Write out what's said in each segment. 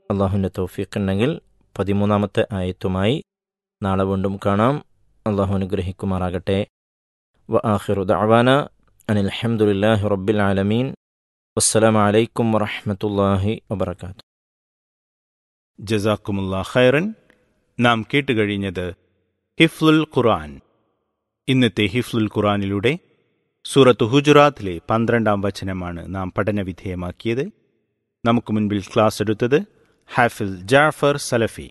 അള്ളാഹുവിൻ്റെ തൗഫീഖ് ഉണ്ടെങ്കിൽ പതിമൂന്നാമത്തെ ആയത്തുമായി നാളെ വീണ്ടും കാണാം അള്ളാഹു അനുഗ്രഹിക്കുമാറാകട്ടെ വ ആഖിറു ദഅവാന അനിൽ അൽഹംദുലില്ലാഹി റബ്ബിൽ ആലമീൻ വസ്സലാമു അലൈക്കും വറഹ്മത്തുള്ളാഹി വബറകാതുഹു ജസാക്കുമുള്ള ഖൈറൻ നാം കേട്ടുകഴിഞ്ഞത് ഹിഫ്ലുൽ ഖുർആൻ ഇന്നത്തെ ഹിഫ്ലുൽ ഖുർആനിലൂടെ സൂറത്ത് ഹുജുറാത്തിലെ പന്ത്രണ്ടാം വചനമാണ് നാം പഠനവിധേയമാക്കിയത് നമുക്ക് മുൻപിൽ ക്ലാസ് എടുത്തത് ഹാഫിൽ ജാഫർ സലഫി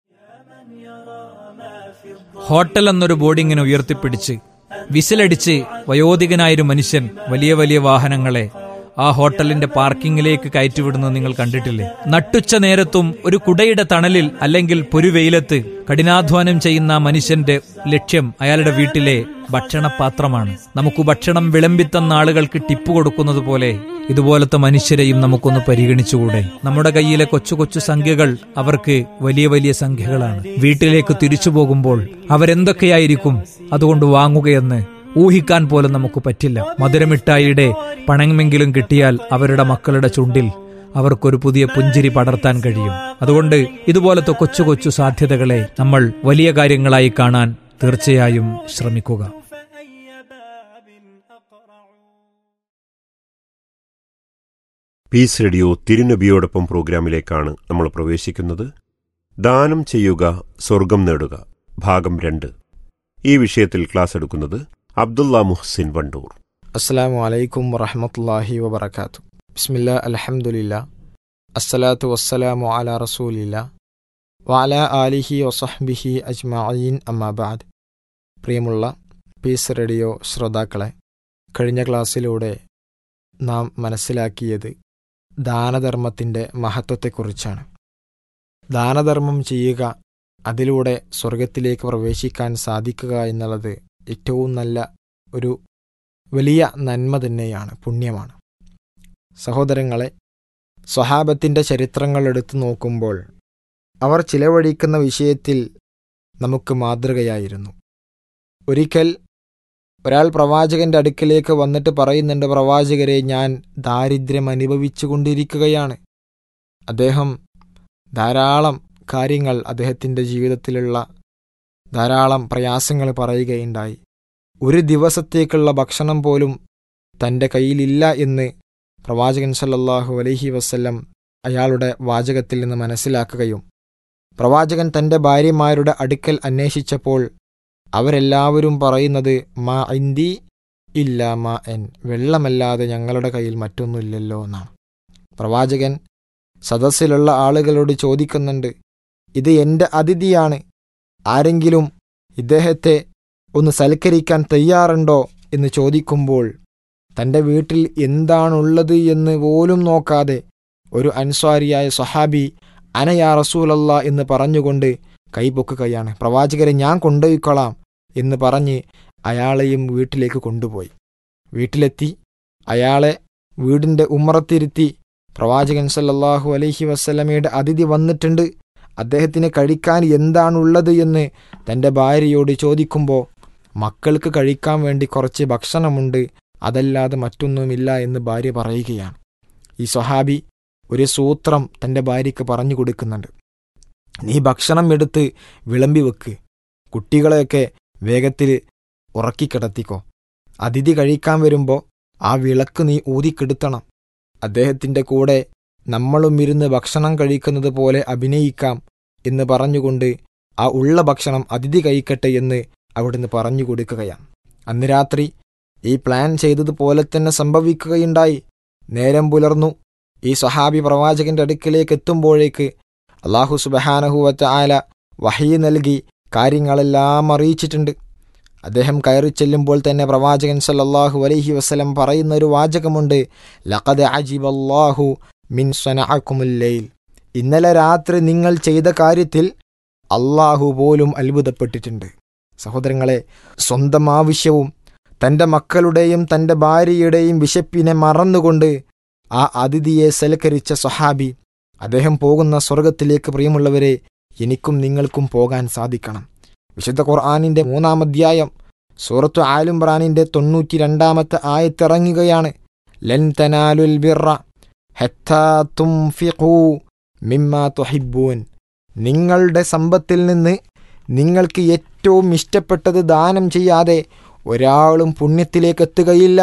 ഹോട്ടൽ എന്നൊരു ബോർഡിങ്ങിനെ ഉയർത്തിപ്പിടിച്ച് വിസിലടിച്ച് വയോധികനായൊരു മനുഷ്യൻ വലിയ വലിയ വാഹനങ്ങളെ ആ ഹോട്ടലിന്റെ പാർക്കിങ്ങിലേക്ക് കയറ്റിവിടുന്നത് നിങ്ങൾ കണ്ടിട്ടില്ലേ നട്ടുച്ച നേരത്തും ഒരു കുടയുടെ തണലിൽ അല്ലെങ്കിൽ പൊരുവെയിലത്ത് കഠിനാധ്വാനം ചെയ്യുന്ന ആ മനുഷ്യന്റെ ലക്ഷ്യം അയാളുടെ വീട്ടിലെ ഭക്ഷണപാത്രമാണ് നമുക്ക് ഭക്ഷണം വിളമ്പിത്തന്ന ആളുകൾക്ക് ടിപ്പ് കൊടുക്കുന്നത് പോലെ ഇതുപോലത്തെ മനുഷ്യരെയും നമുക്കൊന്ന് പരിഗണിച്ചുകൂടെ നമ്മുടെ കയ്യിലെ കൊച്ചു കൊച്ചു സംഖ്യകൾ അവർക്ക് വലിയ വലിയ സംഖ്യകളാണ് വീട്ടിലേക്ക് തിരിച്ചു പോകുമ്പോൾ അവരെന്തൊക്കെയായിരിക്കും അതുകൊണ്ട് വാങ്ങുകയെന്ന് ഊഹിക്കാൻ പോലും നമുക്ക് പറ്റില്ല മധുരമിഠായിയുടെ പണമെങ്കിലും കിട്ടിയാൽ അവരുടെ മക്കളുടെ ചുണ്ടിൽ അവർക്കൊരു പുതിയ പുഞ്ചിരി പടർത്താൻ കഴിയും അതുകൊണ്ട് ഇതുപോലത്തെ കൊച്ചു കൊച്ചു സാധ്യതകളെ നമ്മൾ വലിയ കാര്യങ്ങളായി കാണാൻ തീർച്ചയായും ശ്രമിക്കുക പീസ് റേഡിയോ തിരുനബിയോടൊപ്പം പ്രോഗ്രാമിലേക്കാണ് നമ്മൾ പ്രവേശിക്കുന്നത് ദാനം ചെയ്യുക സ്വർഗം നേടുക ഭാഗം രണ്ട് ഈ വിഷയത്തിൽ ക്ലാസ് എടുക്കുന്നത് അബ്ദുള്ള മുഹ്സിൻ വണ്ടൂർ അസ്സലാമു അലൈക്കും വറഹമത്തല്ലാഹി വബർക്കാത്തു ബിസ്മില്ല അൽഹംദുലില്ല അസ്സലാത്തു വസ്സലാമു അല റസൂലില്ല വാല ആലിഹി വസഹ്ബിഹി അജ്മഈൻ അമ്മാബാദ് പ്രിയമുള്ള പീസ് റേഡിയോ ശ്രോതാക്കളെ കഴിഞ്ഞ ക്ലാസ്സിലൂടെ നാം മനസ്സിലാക്കിയത് ദാനധർമ്മത്തിൻ്റെ മഹത്വത്തെക്കുറിച്ചാണ് ദാനധർമ്മം ചെയ്യുക അതിലൂടെ സ്വർഗത്തിലേക്ക് പ്രവേശിക്കാൻ സാധിക്കുക എന്നുള്ളത് ഏറ്റവും നല്ല ഒരു വലിയ നന്മ തന്നെയാണ് പുണ്യമാണ് സഹോദരങ്ങളെ സ്വഹാബത്തിൻ്റെ ചരിത്രങ്ങൾ എടുത്തു നോക്കുമ്പോൾ അവർ ചിലവഴിക്കുന്ന വിഷയത്തിൽ നമുക്ക് മാതൃകയായിരുന്നു ഒരിക്കൽ ഒരാൾ പ്രവാചകന്റെ അടുക്കലേക്ക് വന്നിട്ട് പറയുന്നുണ്ട് പ്രവാചകരെ ഞാൻ ദാരിദ്ര്യം അനുഭവിച്ചു കൊണ്ടിരിക്കുകയാണ് അദ്ദേഹം ധാരാളം കാര്യങ്ങൾ അദ്ദേഹത്തിൻ്റെ ജീവിതത്തിലുള്ള ധാരാളം പ്രയാസങ്ങൾ പറയുകയുണ്ടായി ഒരു ദിവസത്തേക്കുള്ള ഭക്ഷണം പോലും തൻ്റെ കയ്യിലില്ല എന്ന് പ്രവാചകൻ സല്ലല്ലാഹു അലൈഹി വസല്ലം അയാളുടെ വാചകത്തിൽ നിന്ന് മനസ്സിലാക്കുകയും പ്രവാചകൻ തൻ്റെ ഭാര്യമാരുടെ അടുക്കൽ അന്വേഷിച്ചപ്പോൾ അവരെല്ലാവരും പറയുന്നത് മാ ഇന്തി ഇല്ല മാ എൻ വെള്ളമല്ലാതെ ഞങ്ങളുടെ കയ്യിൽ മറ്റൊന്നുമില്ലല്ലോ എന്നാണ് പ്രവാചകൻ സദസ്സിലുള്ള ആളുകളോട് ചോദിക്കുന്നുണ്ട് ഇത് എൻ്റെ അതിഥിയാണ് ആരെങ്കിലും ഇദ്ദേഹത്തെ ഒന്ന് സൽക്കരിക്കാൻ തയ്യാറുണ്ടോ എന്ന് ചോദിക്കുമ്പോൾ തൻ്റെ വീട്ടിൽ എന്താണുള്ളത് എന്ന് പോലും നോക്കാതെ ഒരു അൻസ്വാരിയായ സ്വഹാബി അനയാ റസൂലല്ല എന്ന് പറഞ്ഞുകൊണ്ട് കൈപൊക്കുകയാണ് പ്രവാചകരെ ഞാൻ കൊണ്ടുപോയിക്കൊള്ളാം എന്ന് പറഞ്ഞ് അയാളെയും വീട്ടിലേക്ക് കൊണ്ടുപോയി വീട്ടിലെത്തി അയാളെ വീടിൻ്റെ ഉമ്മറത്തിരുത്തി പ്രവാചകൻ സല്ലല്ലാഹു അലൈഹി വസ്ലമയുടെ അതിഥി വന്നിട്ടുണ്ട് അദ്ദേഹത്തിന് കഴിക്കാൻ എന്താണുള്ളത് എന്ന് തൻ്റെ ഭാര്യയോട് ചോദിക്കുമ്പോൾ മക്കൾക്ക് കഴിക്കാൻ വേണ്ടി കുറച്ച് ഭക്ഷണമുണ്ട് അതല്ലാതെ മറ്റൊന്നുമില്ല എന്ന് ഭാര്യ പറയുകയാണ് ഈ സ്വഹാബി ഒരു സൂത്രം തൻ്റെ ഭാര്യയ്ക്ക് പറഞ്ഞു കൊടുക്കുന്നുണ്ട് നീ ഭക്ഷണം എടുത്ത് വിളമ്പി വെക്ക് കുട്ടികളെയൊക്കെ വേഗത്തിൽ ഉറക്കിക്കിടത്തിക്കോ അതിഥി കഴിക്കാൻ വരുമ്പോൾ ആ വിളക്ക് നീ ഊതിക്കെടുത്തണം അദ്ദേഹത്തിൻ്റെ കൂടെ നമ്മളും ഇരുന്ന് ഭക്ഷണം കഴിക്കുന്നത് പോലെ അഭിനയിക്കാം എന്ന് പറഞ്ഞുകൊണ്ട് ആ ഉള്ള ഭക്ഷണം അതിഥി കഴിക്കട്ടെ എന്ന് അവിടുന്ന് പറഞ്ഞു കൊടുക്കുകയാണ് അന്ന് രാത്രി ഈ പ്ലാൻ ചെയ്തതുപോലെ തന്നെ സംഭവിക്കുകയുണ്ടായി നേരം പുലർന്നു ഈ സഹാബി പ്രവാചകന്റെ അടുക്കിലേക്ക് എത്തുമ്പോഴേക്ക് അള്ളാഹു സുബഹാനഹുവറ്റ ആല വഹി നൽകി കാര്യങ്ങളെല്ലാം അറിയിച്ചിട്ടുണ്ട് അദ്ദേഹം കയറി ചെല്ലുമ്പോൾ തന്നെ പ്രവാചകൻ സല്ലല്ലാഹു അലൈഹി വസല്ലം പറയുന്ന ഒരു വാചകമുണ്ട് ലഖദ് അജിബല്ലാഹു മിൻ സ്വനഅക്കുമുല്ലൈൽ ഇന്നലെ രാത്രി നിങ്ങൾ ചെയ്ത കാര്യത്തിൽ അള്ളാഹു പോലും അത്ഭുതപ്പെട്ടിട്ടുണ്ട് സഹോദരങ്ങളെ സ്വന്തം ആവശ്യവും തൻ്റെ മക്കളുടെയും തൻ്റെ ഭാര്യയുടെയും വിശപ്പിനെ മറന്നുകൊണ്ട് ആ അതിഥിയെ സൽക്കരിച്ച സ്വഹാബി അദ്ദേഹം പോകുന്ന സ്വർഗത്തിലേക്ക് പ്രിയമുള്ളവരെ എനിക്കും നിങ്ങൾക്കും പോകാൻ സാധിക്കണം വിശുദ്ധ ഖുർആാനിൻ്റെ മൂന്നാം അധ്യായം സൂറത്തു ആലുംബ്രാനിൻ്റെ തൊണ്ണൂറ്റി രണ്ടാമത്തെ ആയത്തിറങ്ങുകയാണ് ലൻ തനാലുൽ ബിറ ഹത്താ തുംഫിഖൂ മിമ്മ തൊഹിബൂൻ നിങ്ങളുടെ സമ്പത്തിൽ നിന്ന് നിങ്ങൾക്ക് ഏറ്റവും ഇഷ്ടപ്പെട്ടത് ദാനം ചെയ്യാതെ ഒരാളും പുണ്യത്തിലേക്ക് എത്തുകയില്ല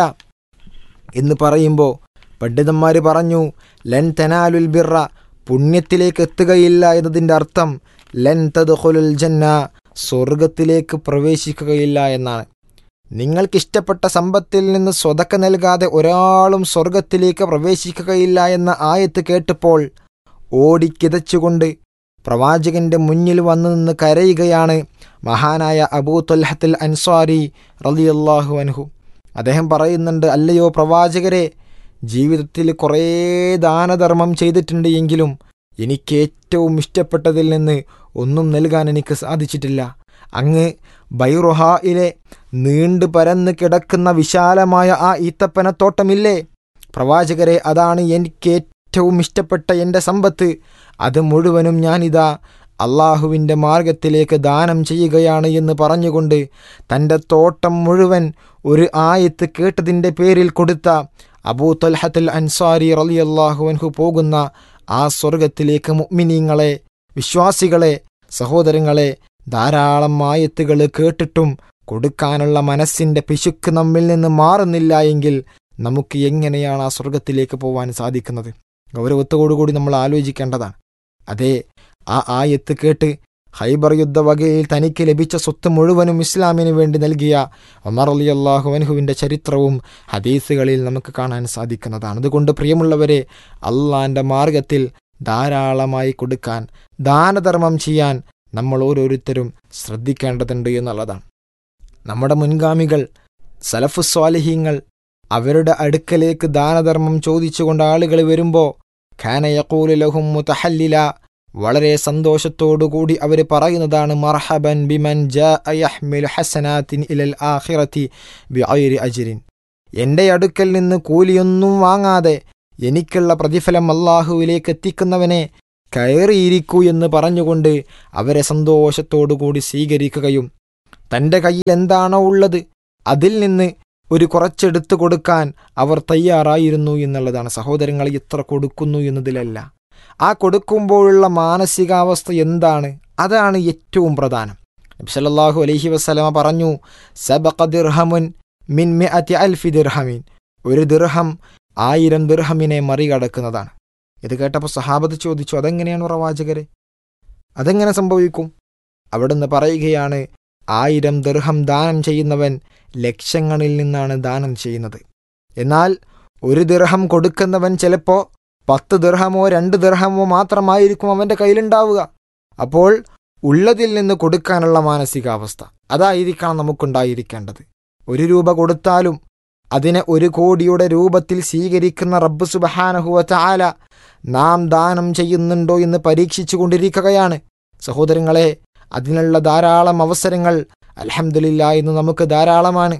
എന്ന് പറയുമ്പോൾ പണ്ഡിതന്മാർ പറഞ്ഞു ലൻ തനാലുൽ ബിറ പുണ്യത്തിലേക്ക് എത്തുകയില്ല എന്നതിൻ്റെ അർത്ഥം ലൻ തദ്ഖുലുൽ ജന്ന സ്വർഗത്തിലേക്ക് പ്രവേശിക്കുകയില്ല എന്നാണ് നിങ്ങൾക്കിഷ്ടപ്പെട്ട സമ്പത്തിൽ നിന്ന് സ്വതക്ക നൽകാതെ ഒരാളും സ്വർഗത്തിലേക്ക് പ്രവേശിക്കുകയില്ല എന്ന ആയത്ത് കേട്ടപ്പോൾ ഓടിക്കിതച്ചുകൊണ്ട് പ്രവാചകന്റെ മുന്നിൽ വന്നു നിന്ന് കരയുകയാണ് മഹാനായ അബൂ തൊൽഹത്തുൽ അൻസ്വാരി റളിയല്ലാഹു അൻഹു അദ്ദേഹം പറയുന്നുണ്ട് അല്ലയോ പ്രവാചകരെ ജീവിതത്തിൽ കുറേ ദാനധർമ്മം ചെയ്തിട്ടുണ്ട് എങ്കിലും എനിക്ക് ഏറ്റവും ഇഷ്ടപ്പെട്ടതിൽ നിന്ന് ഒന്നും നൽകാൻ എനിക്ക് സാധിച്ചിട്ടില്ല അങ്ങ് ബൈറുഹായിലെ നീണ്ടു പരന്ന് കിടക്കുന്ന വിശാലമായ ആ ഈത്തപ്പനത്തോട്ടമില്ലേ പ്രവാചകരെ അതാണ് എനിക്ക് ഏറ്റവും ഇഷ്ടപ്പെട്ട എൻ്റെ സമ്പത്ത് അത് മുഴുവനും ഞാനിതാ അള്ളാഹുവിൻ്റെ മാർഗത്തിലേക്ക് ദാനം ചെയ്യുകയാണ് എന്ന് പറഞ്ഞുകൊണ്ട് തൻ്റെ തോട്ടം മുഴുവൻ ഒരു ആയത്ത് കേട്ടതിൻ്റെ പേരിൽ കൊടുത്ത അബൂ തൊൽഹത്തുൽ അൻസാരി റളിയല്ലാഹു അൻഹു പോകുന്ന ആ സ്വർഗത്തിലേക്ക് മുഅ്മിനീങ്ങളെ വിശ്വാസികളെ സഹോദരങ്ങളെ ധാരാളം ആയത്തുകൾ കേട്ടിട്ടും കൊടുക്കാനുള്ള മനസ്സിൻ്റെ പിശുക്ക് നമ്മിൽ നിന്ന് മാറുന്നില്ല എങ്കിൽ നമുക്ക് എങ്ങനെയാണ് ആ സ്വർഗത്തിലേക്ക് പോകാൻ സാധിക്കുന്നത് ഗൗരവത്തോടുകൂടി നമ്മൾ ആലോചിക്കേണ്ടതാണ് അതെ ആ ആയത്ത് കേട്ട് ഹൈബർ യുദ്ധവകയിൽ തനിക്ക് ലഭിച്ച സ്വത്ത് മുഴുവനും ഇസ്ലാമിന് വേണ്ടി നൽകിയ ഒമർ അലി അള്ളാഹു അൻഹുവിൻ്റെ ചരിത്രവും ഹദീസുകളിൽ നമുക്ക് കാണാൻ സാധിക്കുന്നതാണ് അതുകൊണ്ട് പ്രിയമുള്ളവരെ അള്ളാൻ്റെ മാർഗത്തിൽ ധാരാളമായി കൊടുക്കാൻ ദാനധർമ്മം ചെയ്യാൻ നമ്മൾ ഓരോരുത്തരും ശ്രദ്ധിക്കേണ്ടതുണ്ട് എന്നുള്ളതാണ് നമ്മുടെ മുൻഗാമികൾ സലഫുസ്വാലിഹീങ്ങൾ അവരുടെ അടുക്കലേക്ക് ദാനധർമ്മം ചോദിച്ചുകൊണ്ട് ആളുകൾ വരുമ്പോൾ ഖാനയക്കൂലു ലഹും മുതഹല്ലില വളരെ സന്തോഷത്തോടുകൂടി അവർ പറയുന്നതാണ് മർഹബൻ ബിമൻ ജഅയഹ്മിലു ഹസനാത്തിൻ ഇലൽ ആഖിറതി ബിഐരി അജ്രിൻ എൻ്റെ അടുക്കൽ നിന്ന് കൂലിയൊന്നും വാങ്ങാതെ എനിക്കുള്ള പ്രതിഫലം അള്ളാഹുവിലേക്ക് എത്തിക്കുന്നവനെ കയറിയിരിക്കൂ എന്ന് പറഞ്ഞുകൊണ്ട് അവരെ സന്തോഷത്തോടുകൂടി സ്വീകരിക്കുകയും തൻ്റെ കയ്യിൽ എന്താണോ ഉള്ളത് അതിൽ നിന്ന് ഒരു കുറച്ചെടുത്തു കൊടുക്കാൻ അവർ തയ്യാറായിരുന്നു എന്നുള്ളതാണ് സഹോദരങ്ങൾ എത്ര കൊടുക്കുന്നു എന്നതിലല്ല ആ കൊടുക്കുമ്പോഴുള്ള മാനസികാവസ്ഥ എന്താണ് അതാണ് ഏറ്റവും പ്രധാനം നബ്സല്ലാഹു അലൈഹി വസ്സലമ പറഞ്ഞു സബഖ ദിർഹമുൻ മിൻ മിഅത്തി അൽഫി ദിർഹമീൻ ഒരു ദിർഹം ആയിരം ദിർഹമിനെ മറികടക്കുന്നതാണ് ഇത് കേട്ടപ്പോൾ സഹാബത്ത് ചോദിച്ചു അതെങ്ങനെയാണ് പ്രവാചകരെ അതെങ്ങനെ സംഭവിക്കും അവിടുന്ന് പറയുകയാണ് ആയിരം ദിർഹം ദാനം ചെയ്യുന്നവൻ ലക്ഷങ്ങളിൽ നിന്നാണ് ദാനം ചെയ്യുന്നത് എന്നാൽ ഒരു ദിർഹം കൊടുക്കുന്നവൻ ചിലപ്പോൾ പത്ത് ദിർഹമോ രണ്ട് ദിർഹമോ മാത്രമായിരിക്കും അവൻ്റെ കയ്യിലുണ്ടാവുക അപ്പോൾ ഉള്ളതിൽ നിന്ന് കൊടുക്കാനുള്ള മാനസികാവസ്ഥ അതായിരിക്കണം നമുക്കുണ്ടായിരിക്കേണ്ടത് ഒരു രൂപ കൊടുത്താലും അതിനെ ഒരു കോടിയുടെ രൂപത്തിൽ സ്വീകരിക്കുന്ന റബ്ബ് സുബഹാനഹുവ ചാല നാം ദാനം ചെയ്യുന്നുണ്ടോ എന്ന് പരീക്ഷിച്ചു കൊണ്ടിരിക്കുകയാണ് സഹോദരങ്ങളെ അതിനുള്ള ധാരാളം അവസരങ്ങൾ അലഹമില്ല ഇന്ന് നമുക്ക് ധാരാളമാണ്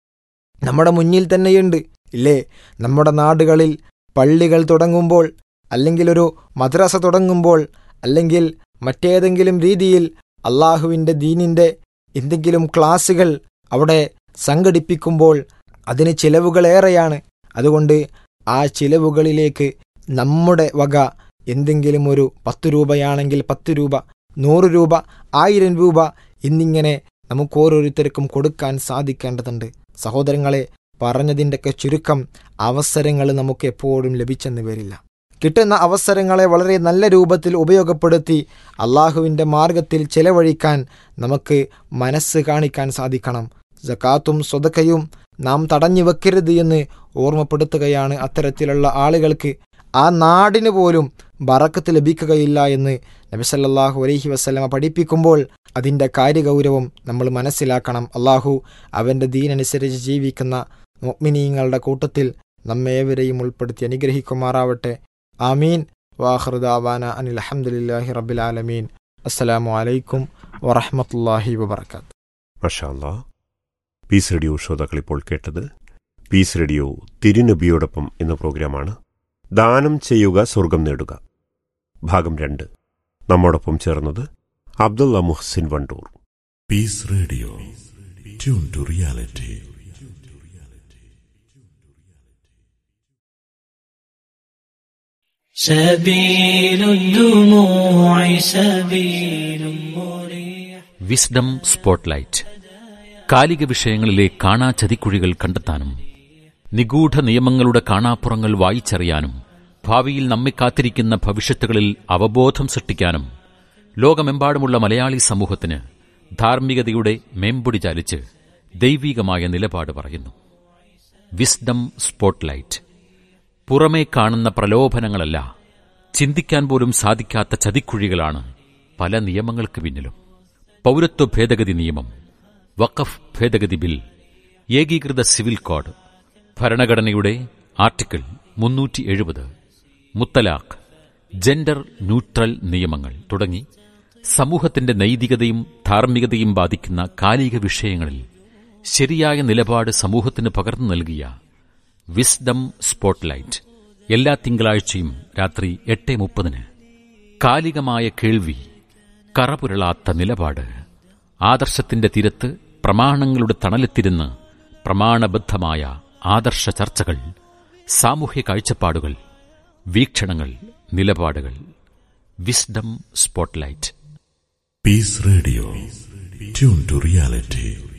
നമ്മുടെ മുന്നിൽ തന്നെയുണ്ട് ഇല്ലേ നമ്മുടെ നാടുകളിൽ പള്ളികൾ തുടങ്ങുമ്പോൾ അല്ലെങ്കിൽ ഒരു മദ്രസ തുടങ്ങുമ്പോൾ അല്ലെങ്കിൽ മറ്റേതെങ്കിലും രീതിയിൽ അള്ളാഹുവിൻ്റെ ദീനിൻ്റെ എന്തെങ്കിലും ക്ലാസ്സുകൾ അവിടെ സംഘടിപ്പിക്കുമ്പോൾ അതിന് ചിലവുകളേറെയാണ് അതുകൊണ്ട് ആ ചിലവുകളിലേക്ക് നമ്മുടെ വക എന്തെങ്കിലും ഒരു പത്ത് രൂപയാണെങ്കിൽ പത്ത് രൂപ നൂറ് രൂപ ആയിരം രൂപ എന്നിങ്ങനെ നമുക്ക് ഓരോരുത്തർക്കും കൊടുക്കാൻ സാധിക്കേണ്ടതുണ്ട് സഹോദരങ്ങളെ പറഞ്ഞതിൻ്റെയൊക്കെ ചുരുക്കം അവസരങ്ങൾ നമുക്ക് എപ്പോഴും ലഭിച്ചെന്ന് വരില്ല കിട്ടുന്ന അവസരങ്ങളെ വളരെ നല്ല രൂപത്തിൽ ഉപയോഗപ്പെടുത്തി അള്ളാഹുവിൻ്റെ മാർഗത്തിൽ ചെലവഴിക്കാൻ നമുക്ക് മനസ്സ് കാണിക്കാൻ സാധിക്കണം ജക്കാത്തും സ്വതക്കയും നാം തടഞ്ഞു വെക്കരുത് എന്ന് ഓർമ്മപ്പെടുത്തുകയാണ് അത്തരത്തിലുള്ള ആളുകൾക്ക് ആ നാടിന് പോലും ബറക്കത്ത് ലഭിക്കുകയില്ല എന്ന് നബിസല്ലാഹു അലൈഹി വസ്ലമ പഠിപ്പിക്കുമ്പോൾ അതിൻ്റെ കാര്യഗൗരവം നമ്മൾ മനസ്സിലാക്കണം അള്ളാഹു അവൻ്റെ ദീനനുസരിച്ച് ജീവിക്കുന്ന മുഅ്മിനീങ്ങളുടെ കൂട്ടത്തിൽ നമ്മേവരെയും ഉൾപ്പെടുത്തി അനുഗ്രഹിക്കുമാറാവട്ടെ ആമീൻ വാഹൃദാവാന അനിൽ അഹമ്മദില്ലാഹി റബ്ബിലാലമീൻ അസ്സലാമു അലൈക്കും വറഹമത്തല്ലാഹി വബർക്കാത്ത് മഷാല്ലാ പീസ് റേഡിയോ ശ്രോതാക്കൾ ഇപ്പോൾ കേട്ടത് പീസ് റേഡിയോ തിരുനബിയോടൊപ്പം എന്ന പ്രോഗ്രാമാണ് ദാനം ചെയ്യുക സ്വർഗം നേടുക ഭാഗം രണ്ട് നമ്മോടൊപ്പം ചേർന്നത് Abdulla Muhsin Vandoor Peace Radio. Tune to reality. سبيل الدموع سبيل مريح wisdom spotlight കാലിക വിഷയങ്ങളിലെ കാണാ ചതിക്കുഴികൾ കണ്ടെത്താനും നിഗൂഢ നിയമങ്ങളുടെ കാണാപ്പുറങ്ങൾ വായിച്ചറിയാനും ഭാവിയിൽ നമ്മെ കാത്തിരിക്കുന്ന ഭവിഷ്യത്തുകളിൽ അവബോധം സൃഷ്ടിക്കാനും ലോകമെമ്പാടുമുള്ള മലയാളി സമൂഹത്തിന് ധാർമ്മികതയുടെ മേമ്പൊടി ചാലിച്ച് ദൈവീകമായ നിലപാട് പറയുന്നു വിസ്ഡം സ്പോട്ട്ലൈറ്റ് പുറമേ കാണുന്ന പ്രലോഭനങ്ങളല്ല ചിന്തിക്കാൻ പോലും സാധിക്കാത്ത ചതിക്കുഴികളാണ് പല നിയമങ്ങൾക്ക് പിന്നിലും പൗരത്വ ഭേദഗതി നിയമം വഖഫ് ഭേദഗതി ബിൽ ഏകീകൃത സിവിൽ കോഡ് ഭരണഘടനയുടെ ആർട്ടിക്കിൾ മുന്നൂറ്റി എഴുപത് മുത്തലാഖ് ജെൻഡർ ന്യൂട്രൽ നിയമങ്ങൾ തുടങ്ങി സമൂഹത്തിന്റെ നൈതികതയും ധാർമ്മികതയും ബാധിക്കുന്ന കാലിക വിഷയങ്ങളിൽ ശരിയായ നിലപാട് സമൂഹത്തിന് പകർന്നു നൽകിയ വിസ്ഡം സ്പോട്ട്ലൈറ്റ് എല്ലാ തിങ്കളാഴ്ചയും രാത്രി എട്ട് മുപ്പതിന് കാലികമായ കേൾവി കറപുരളാത്ത നിലപാട് ആദർശത്തിന്റെ തിരത്ത് പ്രമാണങ്ങളുടെ തണലെത്തിരുന്ന് പ്രമാണബദ്ധമായ ആദർശ ചർച്ചകൾ സാമൂഹ്യ കാഴ്ചപ്പാടുകൾ വീക്ഷണങ്ങൾ നിലപാടുകൾ wisdom spotlight Peace Radio. Tune to reality.